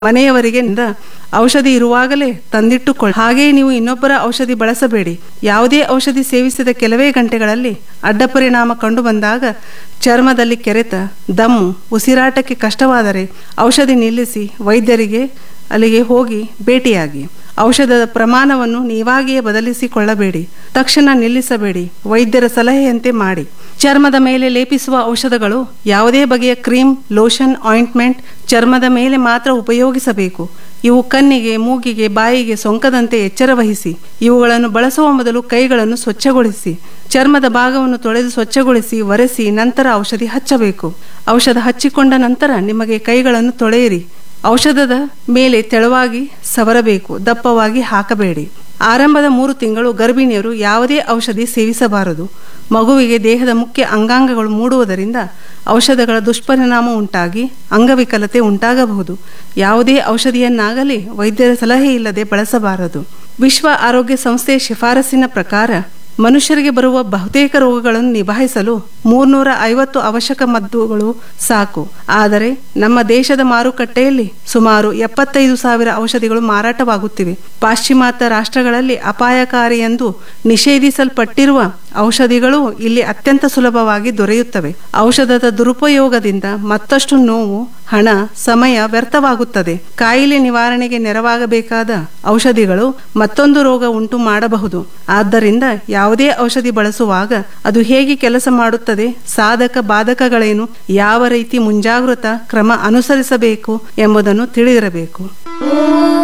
ಮನೆಯವರಿಗೆ ನಿಂದ ಔಷಧಿ ಇರುವಾಗಲೇ ತಂದಿಟ್ಟುಕೊಳ್ಳಿ ಹಾಗೆಯೇ ನೀವು ಇನ್ನೊಬ್ಬರ ಔಷಧಿ ಬಳಸಬೇಡಿ ಯಾವುದೇ ಔಷಧಿ ಸೇವಿಸಿದ ಕೆಲವೇ ಗಂಟೆಗಳಲ್ಲಿ ಅಡ್ಡ ಪರಿಣಾಮ ಕಂಡುಬಂದಾಗ ಚರ್ಮದಲ್ಲಿ ಕೆರೆತ ದಮ್ಮು ಉಸಿರಾಟಕ್ಕೆ ಕಷ್ಟವಾದರೆ ಔಷಧಿ ನಿಲ್ಲಿಸಿ ವೈದ್ಯರಿಗೆ ಅಲ್ಲಿಗೆ ಹೋಗಿ ಭೇಟಿಯಾಗಿ ಔಷಧದ ಪ್ರಮಾಣವನ್ನು ನೀವಾಗಿಯೇ ಬದಲಿಸಿಕೊಳ್ಳಬೇಡಿ ತಕ್ಷಣ ನಿಲ್ಲಿಸಬೇಡಿ ವೈದ್ಯರ ಸಲಹೆಯಂತೆ ಮಾಡಿ ಚರ್ಮದ ಮೇಲೆ ಲೇಪಿಸುವ ಔಷಧಗಳು ಯಾವುದೇ ಬಗೆಯ ಕ್ರೀಮ್ ಲೋಷನ್ ಆಯಿಂಟ್ಮೆಂಟ್ ಚರ್ಮದ ಮೇಲೆ ಮಾತ್ರ ಉಪಯೋಗಿಸಬೇಕು ಇವು ಕಣ್ಣಿಗೆ ಮೂಗಿಗೆ ಬಾಯಿಗೆ ಸೊಂಕದಂತೆ ಎಚ್ಚರ ವಹಿಸಿ ಇವುಗಳನ್ನು ಬಳಸುವ ಮೊದಲು ಕೈಗಳನ್ನು ಸ್ವಚ್ಛಗೊಳಿಸಿ ಚರ್ಮದ ಭಾಗವನ್ನು ತೊಳೆದು ಸ್ವಚ್ಛಗೊಳಿಸಿ ಒರೆಸಿ ನಂತರ ಔಷಧಿ ಹಚ್ಚಬೇಕು ಔಷಧ ಹಚ್ಚಿಕೊಂಡ ನಂತರ ನಿಮಗೆ ಕೈಗಳನ್ನು ತೊಳೆಯಿರಿ ಔಷಧದ ಮೇಲೆ ತೆಳುವಾಗಿ ಸವರಬೇಕು ದಪ್ಪವಾಗಿ ಹಾಕಬೇಡಿ ಆರಂಭದ ಮೂರು ತಿಂಗಳು ಗರ್ಭಿಣಿಯರು ಯಾವುದೇ ಔಷಧಿ ಸೇವಿಸಬಾರದು ಮಗುವಿಗೆ ದೇಹದ ಮುಖ್ಯ ಅಂಗಾಂಗಗಳು ಮೂಡುವುದರಿಂದ ಔಷಧಗಳ ದುಷ್ಪರಿಣಾಮ ಉಂಟಾಗಿ ಅಂಗವಿಕಲತೆ ಉಂಟಾಗಬಹುದು ಯಾವುದೇ ಔಷಧಿಯನ್ನಾಗಲಿ ವೈದ್ಯರ ಸಲಹೆ ಇಲ್ಲದೆ ಬಳಸಬಾರದು ವಿಶ್ವ ಆರೋಗ್ಯ ಸಂಸ್ಥೆಯ ಶಿಫಾರಸಿನ ಪ್ರಕಾರ ಮನುಷ್ಯರಿಗೆ ಬರುವ ಬಹುತೇಕ ರೋಗಗಳನ್ನು ನಿಭಾಯಿಸಲು ಮೂರ್ನೂರ ಐವತ್ತು ಅವಶ್ಯಕ ಮದ್ದುಗಳು ಸಾಕು ಆದರೆ ನಮ್ಮ ದೇಶದ ಮಾರುಕಟ್ಟೆಯಲ್ಲಿ ಸುಮಾರು ಎಪ್ಪತ್ತೈದು ಸಾವಿರ ಔಷಧಿಗಳು ಮಾರಾಟವಾಗುತ್ತಿವೆ ಪಾಶ್ಚಿಮಾತ್ಯ ರಾಷ್ಟ್ರಗಳಲ್ಲಿ ಅಪಾಯಕಾರಿ ಎಂದು ನಿಷೇಧಿಸಲ್ಪಟ್ಟಿರುವ ಔಷಧಿಗಳು ಇಲ್ಲಿ ಅತ್ಯಂತ ಸುಲಭವಾಗಿ ದೊರೆಯುತ್ತವೆ ಔಷಧದ ದುರುಪಯೋಗದಿಂದ ಮತ್ತಷ್ಟು ನೋವು ಹಣ ಸಮಯ ವ್ಯರ್ಥವಾಗುತ್ತದೆ ಕಾಯಿಲೆ ನಿವಾರಣೆಗೆ ನೆರವಾಗಬೇಕಾದ ಔಷಧಿಗಳು ಮತ್ತೊಂದು ರೋಗ ಉಂಟು ಮಾಡಬಹುದು ಆದ್ದರಿಂದ ಯಾವುದೇ ಔಷಧಿ ಬಳಸುವಾಗ ಅದು ಹೇಗೆ ಕೆಲಸ ಮಾಡುತ್ತದೆ ಸಾಧಕ ಬಾಧಕಗಳೇನು ಯಾವ ರೀತಿ ಮುಂಜಾಗೃತ ಕ್ರಮ ಅನುಸರಿಸಬೇಕು ಎಂಬುದನ್ನು ತಿಳಿದಿರಬೇಕು